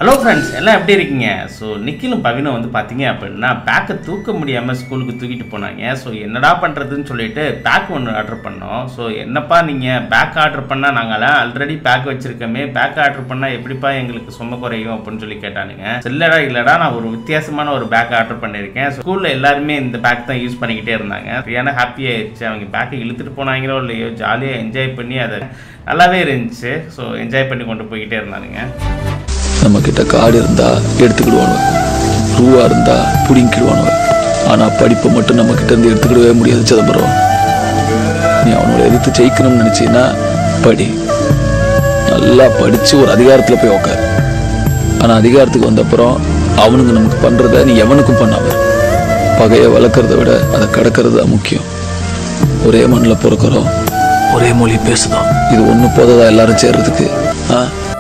hello friends எல்லாம் எப்படி இருக்கீங்க ஸோ நிக்கிலும் பவினும் வந்து பார்த்தீங்க அப்படின்னா பேக்கை தூக்க முடியாமல் ஸ்கூலுக்கு தூக்கிட்டு போனாங்க ஸோ என்னடா பண்ணுறதுன்னு சொல்லிட்டு பேக் ஒன்று ஆர்டர் பண்ணோம் ஸோ என்னப்பா நீங்கள் பேக் ஆர்டர் பண்ணால் நாங்களாம் ஆல்ரெடி பேக் வச்சுருக்கோமே பேக் ஆர்டர் பண்ணால் எப்படிப்பா எங்களுக்கு சும குறையும் அப்படின்னு சொல்லி கேட்டானுங்க இல்லடா இல்லடா நான் ஒரு வித்தியாசமான ஒரு பேக் ஆர்டர் பண்ணியிருக்கேன் ஸ்கூலில் எல்லாருமே இந்த பேக் தான் யூஸ் பண்ணிக்கிட்டே இருந்தாங்க சரியான ஹாப்பி ஆயிடுச்சு அவங்க பேக்கை இழுத்துட்டு போனாங்களோ இல்லையோ ஜாலியாக என்ஜாய் பண்ணி அதை நல்லாவே இருந்துச்சு ஸோ என்ஜாய் பண்ணி கொண்டு போய்கிட்டே இருந்தானுங்க நம்ம கிட்ட காடு இருந்தா எடுத்துக்கிடுவானுவ ரூவா இருந்தா புடிங்கிடுவானுவ ஆனா படிப்பை மட்டும் நம்ம கிட்ட இருந்து எடுத்துக்கிடவே முடியாது சிதம்பரம் நீ அவனோட எதிர்த்து ஜெயிக்கணும்னு நினைச்சீன்னா படி நல்லா படிச்சு ஒரு அதிகாரத்துல போய் உக்கார் ஆனா அதிகாரத்துக்கு வந்த அப்புறம் அவனுங்க நமக்கு பண்றத நீ எவனுக்கும் பண்ணாம பகையை வளர்க்கறத விட அதை கடக்கிறது தான் முக்கியம் ஒரே மண்ணில் பிறக்கிறோம் ஒரே மொழி பேசுதோம் இது ஒண்ணு போததா எல்லாரும் சேர்றதுக்கு ஆ